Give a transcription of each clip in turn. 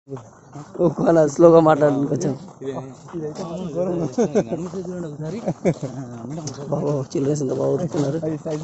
ఒక్కన స్లోగా మాట్లాడండి కొంచెం బాబు చిల్డ్రన్స్ ఎంత బాగా ఊరుకున్నారు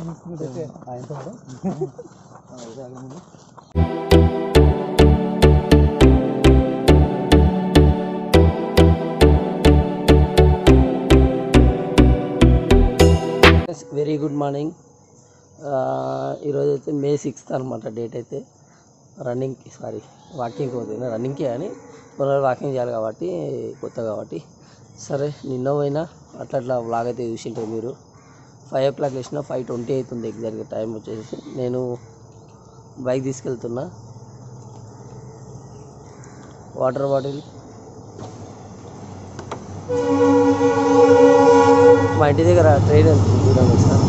వెరీ గుడ్ మార్నింగ్ ఈరోజు అయితే మే సిక్స్త్ అనమాట డేట్ అయితే రన్నింగ్కి సారీ వాకింగ్కి పోతుంది రన్నింగ్కి అని కొన్ని వాకింగ్ చేయాలి కాబట్టి కొత్త కాబట్టి సరే నిన్న పోయినా అట్లా అట్లా వ్లాగ్ అయితే చూసింటారు మీరు ఫైవ్ ఓ క్లాక్ వేసిన ఫైవ్ ట్వంటీ అవుతుంది ఎగ్జాక్ట్గా టైం వచ్చేసి నేను బైక్ తీసుకెళ్తున్నా వాటర్ బాటిల్ మా ఇంటి దగ్గర ట్రైన్ వెళ్తుంది చూడండి సార్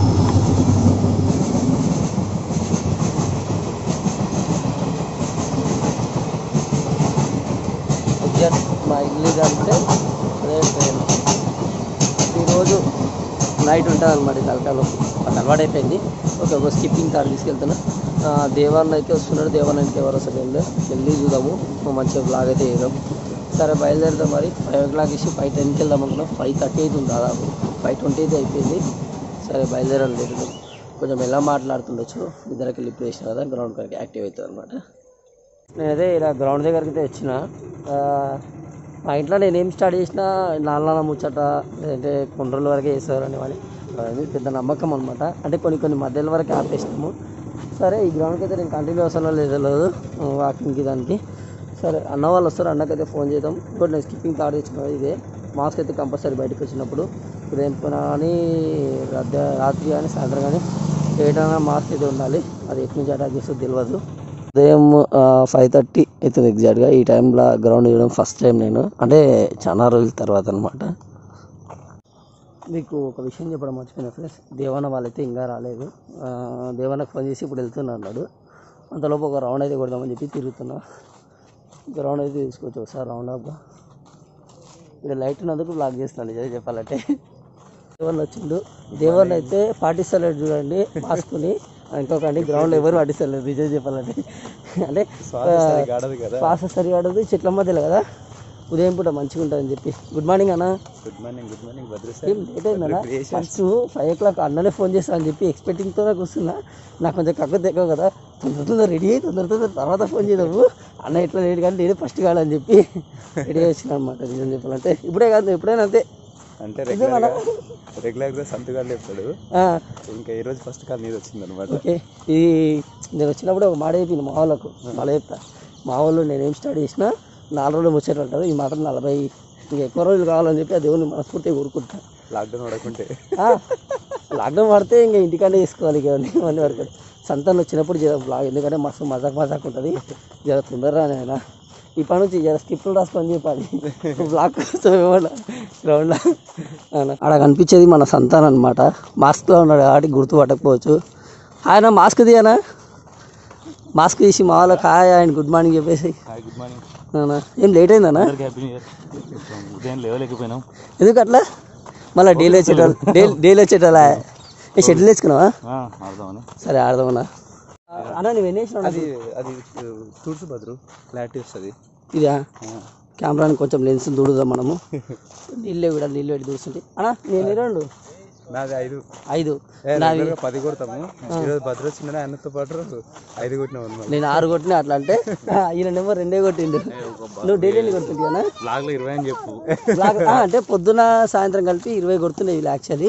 ఎగ్జాక్ట్ మా ఇల్లు అంటే అదే ట్రైన్ ఈరోజు నైట్ ఉంటుంది అనమాట తలకాయలో మాకు అలవాటు అయిపోయింది ఓకే ఒక స్కిప్పింగ్ కార్ తీసుకెళ్తున్నా ఆ, దేవాన్ని అయితే వస్తున్నాడు దేవాన్ని అయితే ఎవరు అసలు ఏం లేదు వెళ్ళి చూద్దాము ఓ మంచిగా బ్లాగ్ అయితే వేద్దాం సరే బయలుదేరుతాం మరి ఫైవ్ ఓ క్లాక్ ఇచ్చి ఫైవ్ టెన్కి వెళ్దాం అనుకున్నాం ఫైవ్ థర్టీ అవుతుంది దాదాపు ఫైవ్ ట్వంటీ అయితే అయిపోయింది సరే బయలుదేరాలి లేదు కొంచెం ఎలా మాట్లాడుతుండొచ్చు ఇద్దరికి లిప్ వేసిన కదా గ్రౌండ్ కనుక యాక్టివ్ అవుతుంది అనమాట నేనైతే ఇలా గ్రౌండ్ దగ్గరికి అయితే వచ్చిన ఆ, మా ఇంట్లో నేను ఏం స్టార్ట్ చేసినా నాన్న ముచ్చట లేదంటే కొన్ని రోజుల వరకే చేసేవారని వాళ్ళు అది పెద్ద నమ్మకం అనమాట అంటే కొన్ని కొన్ని మధ్యల వరకు ఆపేసినాము సరే ఈ గ్రౌండ్కి అయితే నేను కంటిన్యూ అవసరం లేదు లేదు వాకింగ్కి దానికి సరే అన్న వాళ్ళు వస్తారు అన్నకైతే ఫోన్ చేద్దాం ఇంకోటి నేను స్కిప్పింగ్ థాట్ తెచ్చుకున్నాను ఇదే మాస్క్ అయితే కంపల్సరీ బయటకు వచ్చినప్పుడు ఉదయం పూట కానీ రాత్రి రాత్రి కానీ సాయంత్రం కానీ ఏదైనా మాస్క్ అయితే ఉండాలి అది ఎక్కడి నుంచి అటాక్ చేస్తుందో తెలియదు ఉదయం ఫైవ్ థర్టీ అవుతుంది ఎగ్జాక్ట్గా ఈ టైంలో గ్రౌండ్ చేయడం ఫస్ట్ టైం నేను అంటే చాలా రోజుల తర్వాత అనమాట మీకు ఒక విషయం చెప్పడం మర్చిపోయిన ఫ్రెండ్స్ దేవన్న వాళ్ళైతే ఇంకా రాలేదు ఆ, దేవన్నకు ఫోన్ చేసి ఇప్పుడు వెళ్తున్నా అన్నాడు అంతలోపు ఒక రౌండ్ అయితే కొడదామని చెప్పి తిరుగుతున్నా గ్రౌండ్ అయితే తీసుకోవచ్చు ఒకసారి రౌండ్ అప్గా ఇక్కడ లైట్ ఉన్నందుకు బ్లాక్ చేస్తున్నాను నిజంగా చెప్పాలంటే దేవన్ వచ్చిండు దేవన్ అయితే పాటిస్తలేడు చూడండి మాస్కుని ఇంకొకటి గ్రౌండ్ ఎవరు పాటిస్తలేరు నిజం చెప్పాలంటే అంటే శ్వాస సరిగా ఆడదు చెట్ల మధ్యలో కదా ఉదయం పూట మంచిగా ఉంటుందని చెప్పి గుడ్ మార్నింగ్ అన్న good morning good morning Bhadra ఏం లేట్ అయిందన్నా ఫస్ట్ ఫైవ్ ఓ క్లాక్ అన్ననే ఫోన్ చేస్తా అని చెప్పి ఎక్స్పెక్టింగ్తోనే కూర్చున్నా నాకు కొంచెం కక్క తెక్కవు కదా తొందర తొందర రెడీ అయ్యి తొందర తొందర తర్వాత ఫోన్ చేద్దాము అన్న ఇట్లా లేట్ కానీ నేను ఫస్ట్ కావాలని చెప్పి రెడీ వచ్చిన అనమాట నిజం చెప్పాలంటే ఇప్పుడే కాదు ఎప్పుడైనా అంతే అంటే రెగ్యులర్ రెగ్యులర్ గా సంతకాలు చెప్తాడు ఆ, ఇంకా ఈ రోజు ఫస్ట్ కాల్ మీద వచ్చింది అనమాట ఓకే ఇది నేను వచ్చినప్పుడు ఒక మాట చెప్పింది మా వాళ్ళకు మళ్ళీ చెప్తా మా వాళ్ళు నేనేం స్టార్ట్ చేసినా నాలుగు రోజులు ముచ్చట అంటారు ఈ మాత్రం నలభై ఇంకా ఎక్కువ రోజులు కావాలని చెప్పి ఆ దేవుని మనస్ఫూర్తిగా కోరుకుంటా లాక్డౌన్ పడకుంటే ఆ, లాక్డౌన్ పడితే ఇంకా ఇంటికాడే చేసుకోవాలి ఇక అన్ని వరకు సంతానం వచ్చినప్పుడు జర బ్లాగ్ ఎందుకంటే మస్తు మజాక్ మజాక్ ఉంటుంది జర తొందరగా నేను ఈ పని నుంచి జర స్కిప్లు రాసుకొని చెప్పాలి బ్లాగ్ కోసం ఏమన్నా గ్రౌండ్లో అక్కడ కనిపించేది మన సంతానం అనమాట మాస్క్లో ఉన్నాడు కాబట్టి గుర్తుపట్టకపోవచ్చు ఆయన మాస్క్ తీయనా మాస్క్ తీసి మా వాళ్ళకి హాయ్ ఆయన గుడ్ మార్నింగ్ చెప్పేసి హాయ్ గుడ్ మార్నింగ్ అవునా ఏం లేట్ అయిందనా హ్యాపీ న్యూ ఇయర్ ఉదయం లేవలేకపోయినాం ఎందుకు అట్లా మళ్ళీ డైలీ వచ్చేటోళ్ళు డైలీ డైలీ వచ్చేటోళ్ళ ఏ షెటిల్ తెచ్చుకున్నావా ఆడదామని సరే ఆడదామన్నా అన్న నువ్వు ఎన్ని వేసినావు అది అది తుడుసు బదులు క్లారిటీ వస్తుంది ఇదా కెమెరాని కొంచెం లెన్స్ దూడుదాం మనము నీళ్ళే కూడా నీళ్ళు పెట్టి దూడుస్తుంటే అన్న నేను రెండు నాది ఐదు ఐదు ఏ, regular గా పది కొడతాము ఈరోజు భద్ర వచ్చిందని ఆయనతో పాటు ఐదు కొట్టినాం అనమాట నేను ఆరు కొట్టినా అట్లా అంటే ఆ, ఈయన నెంబర్ రెండే కొట్టిండు నువ్వు డైలీ ఎన్ని కొడుతుంటావా బ్లాగ్ లో ఇరవై అని చెప్పు బ్లాక్ ఆ, అంటే పొద్దున సాయంత్రం కలిపి ఇరవై కొడుతున్నాయి వీళ్ళు యాక్చువల్లీ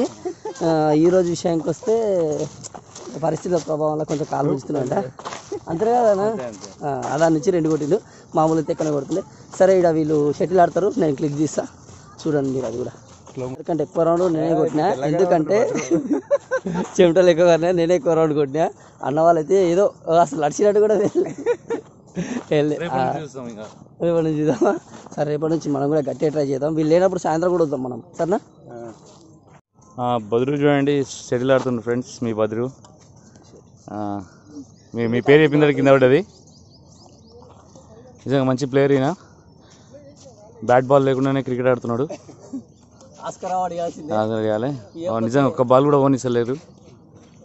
ఈ రోజు విషయానికి వస్తే పరిస్థితుల ప్రభావం వల్ల కొంచెం కాలు ఉంచుతున్నాంట అంతే కదా అలా నుంచి రెండు కొట్టిండు మామూలు అయితే ఎక్కడ కొడుతుండే సరే ఇక్కడ వీళ్ళు షటిల్ ఆడతారు నేను క్లిక్ చేస్తా చూడండి మీరు అది కూడా ఎందుకంటే ఎక్కువ రౌండ్ నేనే కొట్టినా ఎందుకంటే చెమటలు ఎక్కువ కొట్టినా నేనే ఎక్కువ రౌండ్ కొట్టినా అన్న వాళ్ళైతే ఏదో అసలు నడిచినట్టు కూడా తెలియదు. వెళ్ళి ఆ, చూస్తాం ఇంకా రేపటి నుంచి చూద్దామా సరే రేపటి నుంచి మనం కూడా గట్టిగా ట్రై చేద్దాం వీళ్ళు లేనప్పుడు సాయంత్రం కూడా వద్దాం మనం సరేనా బదురు చూడండి షటిల్ ఆడుతున్నారు ఫ్రెండ్స్ మీ బదురు ఆ, మీ మీ పేరు చెప్పిన తర్వాత కింద పడ్డది నిజంగా మంచి ప్లేయర్ ఈయన బ్యాట్ బాల్ లేకుండానే క్రికెట్ ఆడుతున్నాడు ఆస్కర్ అవార్డు ఇవ్వాల్సిందే ఆఖరి చేయాలి ఆ, నిజంగా ఒక్క బాల్ కూడా ఓనిస్తలేరు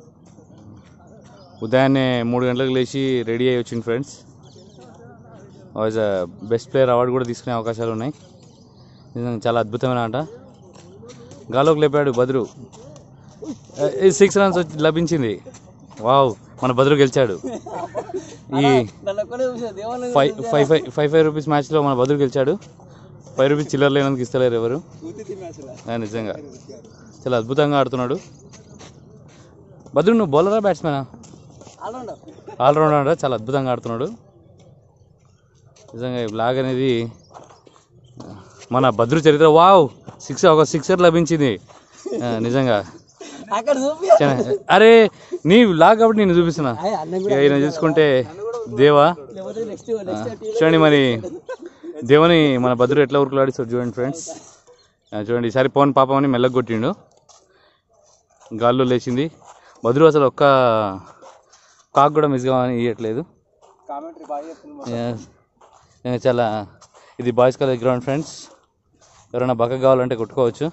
ఉదయాన్నే మూడు గంటలకు లేచి రెడీ అయ్యి వచ్చింది friends was best player award కూడా తీసుకునే అవకాశాలు ఉన్నాయి నిజంగా చాలా అద్భుతమైన ఆట గాలోకి లేపాడు బద్రు సిక్స్ రన్స్ వచ్చి లభించింది వావ్ మన బద్రు గెలిచాడు ఈ నన్ను ఒక్కడే చూసాను దేవాలయం five five five five five rupees మ్యాచ్లో మన బదులు గెలిచాడు ఫైవ్ రూపీస్ చిల్లర లేనందుకు ఇస్తలేరు ఎవరు ఆ, నిజంగా చాలా అద్భుతంగా ఆడుతున్నాడు బద్రు నువ్వు బౌలరా బ్యాట్స్మెనా ఆల్రౌండర్ ఆల్రౌండర్ చాలా అద్భుతంగా ఆడుతున్నాడు నిజంగా ఈ బ్లాగ్ అనేది మన భద్రు చరిత్ర వావ్ సిక్స్ ఒక సిక్సర్ లభించింది ఆ, నిజంగా అక్కడ చూపి చాలా- అరే నీ బ్లాగ్ కాబట్టి నేను చూపిస్తున్నా అయ్య, అన్న ఇక ఈయన చూసుకుంటే దేవా లేకపోతే నెక్స్ట్ నెక్స్ట్ చూడండి మరి దేవుని మన భద్రుడు ఎట్లా ఉరుకులాడిస్తాడు చూడండి ఫ్రెండ్స్ ఆ, చూడండి ఈసారి పవన్ పాపం అని మెల్లగా కొట్టిండు గాల్లో లేచింది భద్రు అసలు ఒక్క కాక్ కూడా మిస్ కావని ఇవ్వట్లేదు కామెంటరీ బాగా చెప్తుంది Yes. నేను చాలా ఇది బాయ్స్ కాలేజ్ గ్రౌండ్ ఫ్రెండ్స్ ఎవరైనా బక్క కావాలంటే కొట్టుకోవచ్చు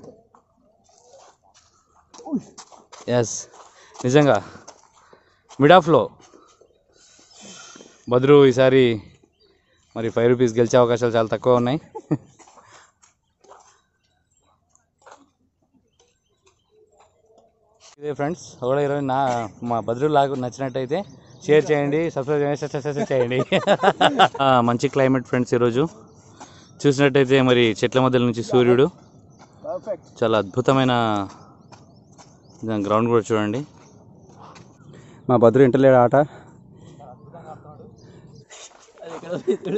ఎస్ నిజంగా మిడ్ ఆఫ్లో బద్రు ఈసారి మరి ఫైవ్ రూపీస్ గెలిచే అవకాశాలు చాలా తక్కువ ఉన్నాయి ఇదే ఫ్రెండ్స్ ఒకటి ఇరవై నా మా బద్రు లాగా నచ్చినట్టయితే షేర్ చేయండి సబ్స్క్రైబ్ చేయండి సబ్స్క్రైబ్ చేయండి ఆ, మంచి క్లైమేట్ ఫ్రెండ్స్ ఈరోజు చూసినట్టయితే మరి చెట్ల మధ్యలో నుంచి సూర్యుడు పర్ఫెక్ట్ చాలా అద్భుతమైన గ్రౌండ్ కూడా చూడండి మా భద్రు ఇంటలేడు ఆట అది ఎక్కడ ఉంది చూడు.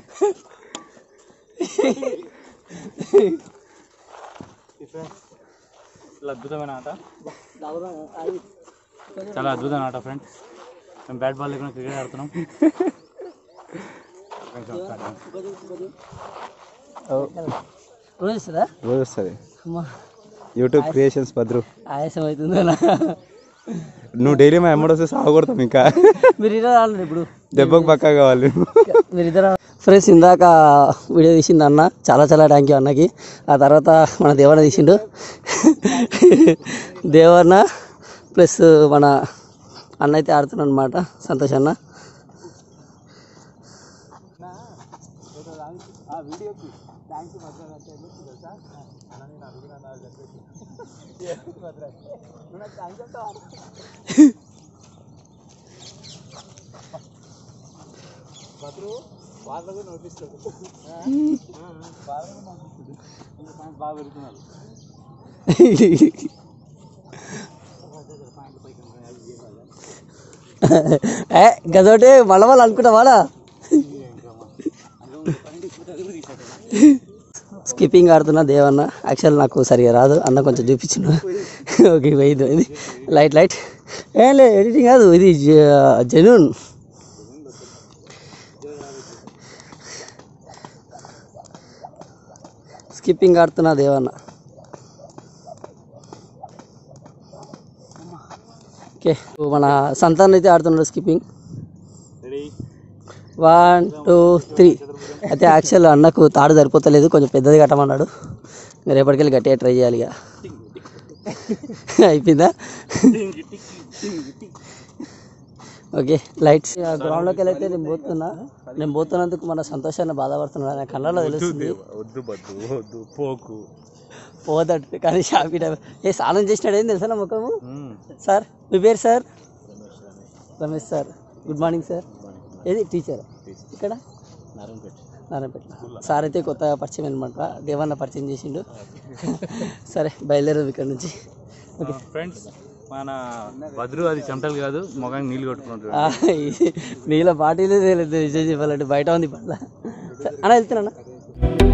చాలా అద్భుతమైన ఆట దాగుదా, అది. చాలా అద్భుతమైన ఆట ఫ్రెండ్స్ మేము బ్యాట్ బాల్ లేకుండా క్రికెట్ ఆడుతున్నాం కొద్ది- కొద్ది. రోజు వస్తుందా రోజు వస్తుంది అమ్మా యూట్యూబ్ క్రియేషన్స్ భద్రు ఆయాసం అవుతుందా నువ్వు డైలీ మా ఎమ్మడి వస్తే సాగొడతాం ఇంకా మీరు ఇద్దరు రాలేదు ఇప్పుడు దెబ్బకు పక్కా కావాలి మీరు ఇద్దరు ఫ్రెండ్స్ ఇందాక వీడియో తీసిండు అన్న చాలా చాలా థ్యాంక్ యూ అన్నకి ఆ తర్వాత మన దేవన్న తీసిండు దేవన్న ప్లస్ మన అన్న అయితే ఆడుతున్నాడు అనమాట సంతోష్ అన్న ఏ గదోటి మళ్ళీ వాళ్ళు అనుకుంటావాడా స్కిప్పింగ్ ఆడుతున్నా దేవన్న యాక్చువల్ నాకు సరిగా రాదు అన్న కొంచెం చూపించిన ఓకే ఇది ఇది లైట్ లైట్ ఏం లేదు ఎడిటింగ్ కాదు ఇది జెన్యున్ స్కిప్పింగ్ ఆడుతున్నా దేవన్న ఓకే మన సంతాన్ అయితే ఆడుతున్నాడు స్కిప్పింగ్ వన్ టూ త్రీ అయితే యాక్చువల్ అన్నకు తాడు సరిపోతలేదు కొంచెం పెద్దది కట్టమన్నాడు ఇంకా రేపటికెళ్ళి గట్టిగా ట్రై చేయాలి ఇక అయిపోయిందా ఓకే లైట్స్ గ్రౌండ్లోకి వెళ్ళి అయితే నేను పోతున్నా నేను పోతున్నందుకు మన సంతోషాన్ని బాధపడుతున్నా నా కళ్ళలో తెలుస్తుంది వద్దు బద్దు వద్దు పోకు పోదట్టు కానీ షాపీ టైం ఏ స్నానం చేసినాడు ఏం తెలుసా నా ముఖము సార్ మీ పేరు sir Ramesh sir good morning sir ఏది టీచర్ ఇక్కడ నారాయణపేట సార్ అయితే కొత్తగా పరిచయం అనమాట దేవన్న పరిచయం చేసిండు సరే బయలుదేరు ఇక్కడ నుంచి ఫ్రెండ్స్ మన బద్రు అది చెమటలు కాదు మొగానికి నీళ్ళు కొట్టుకుంటాడు ఆ, ఈ నీళ్ళ బాటిలే తెలియదు నిజం చెప్పాలంటే బయట ఉంది పట్ల అన్న వెళ్తున్నా